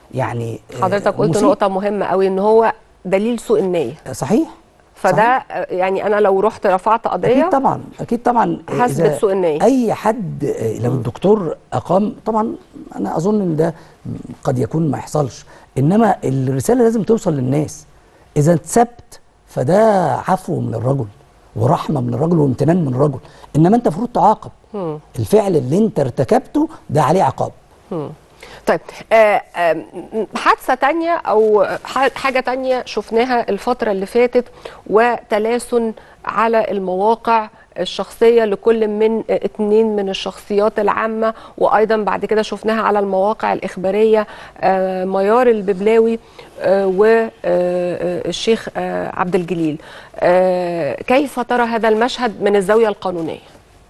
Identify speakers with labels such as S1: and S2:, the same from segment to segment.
S1: يعني آه،
S2: حضرتك قلت
S1: مسيء.
S2: نقطه مهمه قوي ان هو دليل سوء النيه
S1: صحيح
S2: فده آه، يعني انا لو رحت رفعت قضيه
S1: اكيد طبعا اكيد طبعا
S2: هثبت
S1: إذا
S2: سوء النية.
S1: اي حد آه، لو الدكتور اقام طبعا انا اظن ان ده قد يكون ما يحصلش انما الرساله لازم توصل للناس اذا اتثبت فده عفو من الرجل ورحمه من الرجل وامتنان من الرجل انما انت المفروض تعاقب الفعل اللي انت ارتكبته ده عليه عقاب
S2: طيب آه، آه، حادثة تانية أو ح- حاجة تانية شفناها الفترة اللي فاتت وتلاسن على المواقع الشخصية لكل من آه، اتنين من الشخصيات العامة وأيضا بعد كده شفناها على المواقع الإخبارية آه، ميار الببلاوي والشيخ عبد الجليل آه، كيف ترى هذا المشهد من الزاوية القانونية؟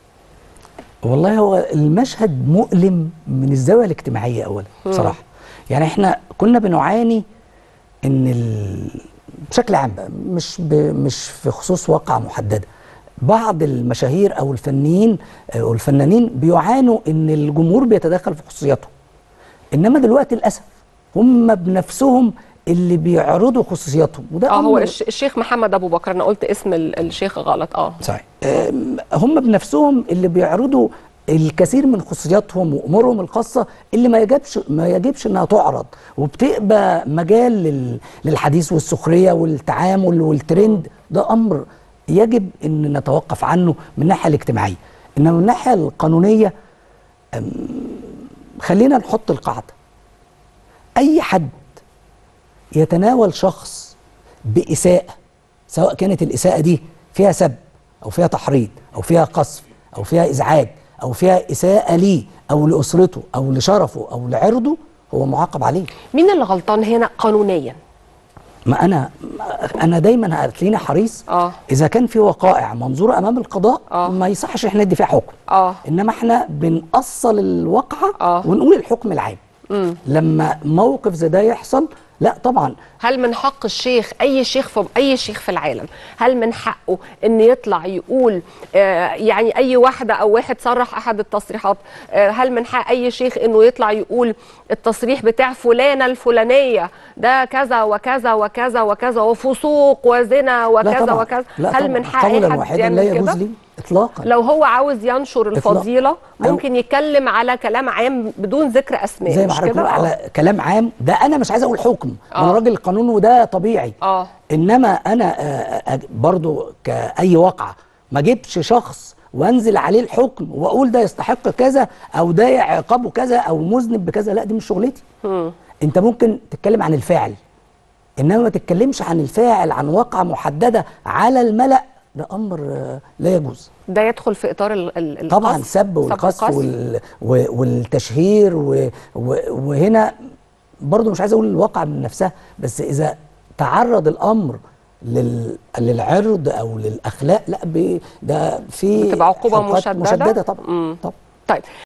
S1: والله هو المشهد مؤلم من الزاويه الاجتماعيه اولا بصراحه يعني احنا كنا بنعاني ان ال... بشكل عام بقى مش ب... مش في خصوص واقعه محدده بعض المشاهير او الفنيين او الفنانين بيعانوا ان الجمهور بيتدخل في خصوصياتهم انما دلوقتي للاسف هم بنفسهم اللي بيعرضوا خصوصياتهم وده
S2: اه هو
S1: أمر-
S2: الش- الشيخ محمد ابو بكر انا قلت اسم ال- الشيخ غلط اه
S1: صحيح أم، هم بنفسهم اللي بيعرضوا الكثير من خصوصياتهم وامورهم الخاصه اللي ما يجبش ما يجبش انها تعرض وبتبقى مجال لل- للحديث والسخريه والتعامل والترند ده امر يجب ان نتوقف عنه من الناحيه الاجتماعيه انما من الناحيه القانونيه أم، خلينا نحط القاعده اي حد يتناول شخص بإساءة سواء كانت الإساءة دي فيها سب أو فيها تحريض أو فيها قصف أو فيها إزعاج أو فيها إساءة ليه أو لأسرته أو لشرفه أو لعرضه هو معاقب عليه
S2: مين اللي غلطان هنا قانونيا
S1: ما أنا أنا دايما هتلاقيني حريص
S2: اه
S1: إذا كان في وقائع منظورة أمام القضاء
S2: آه.
S1: ما يصحش إحنا ندي فيها حكم
S2: اه
S1: إنما إحنا بنأصل الواقعة
S2: آه.
S1: ونقول الحكم العام
S2: مم.
S1: لما موقف زي ده يحصل لا طبعا
S2: هل من حق الشيخ اي شيخ في اي شيخ في العالم هل من حقه ان يطلع يقول آه يعني اي واحده او واحد صرح احد التصريحات آه هل من حق اي شيخ انه يطلع يقول التصريح بتاع فلانه الفلانيه ده كذا وكذا وكذا وكذا وفسوق وزنا
S1: لا
S2: وكذا
S1: طبعا
S2: وكذا
S1: لا
S2: هل
S1: طبعا.
S2: من حق اي
S1: قولا
S2: حد
S1: واحدا لا
S2: يعمل
S1: يجوز
S2: كده
S1: لي اطلاقا
S2: لو هو عاوز ينشر
S1: إطلاق.
S2: الفضيله
S1: أو-
S2: ممكن يتكلم على كلام عام بدون ذكر اسماء
S1: زي ما
S2: مش
S1: حضرتك
S2: كده؟
S1: بتقول
S2: آه.
S1: على كلام عام ده انا مش عايز اقول حكم انا
S2: آه.
S1: راجل قانون وده طبيعي
S2: اه
S1: انما انا آه، آه، برضو كاي واقعه ما اجيبش شخص وانزل عليه الحكم واقول ده يستحق كذا او ده عقابه كذا او مذنب بكذا لا دي مش شغلتي
S2: مم.
S1: انت ممكن تتكلم عن الفاعل انما ما تتكلمش عن الفاعل عن واقعه محدده على الملأ ده امر آه، لا يجوز
S2: ده يدخل في اطار ال- ال- القصف
S1: طبعا سب والقصف
S2: والقصف.
S1: وال... و- والتشهير و... و... وهنا برضو مش عايز اقول الواقع من نفسها بس اذا تعرض الامر لل... للعرض او للاخلاق لا ب... ده في
S2: بتبقى عقوبة
S1: حقوقات
S2: مشددة؟
S1: مشدده طبعا
S2: مم.
S1: طبعا
S2: طيب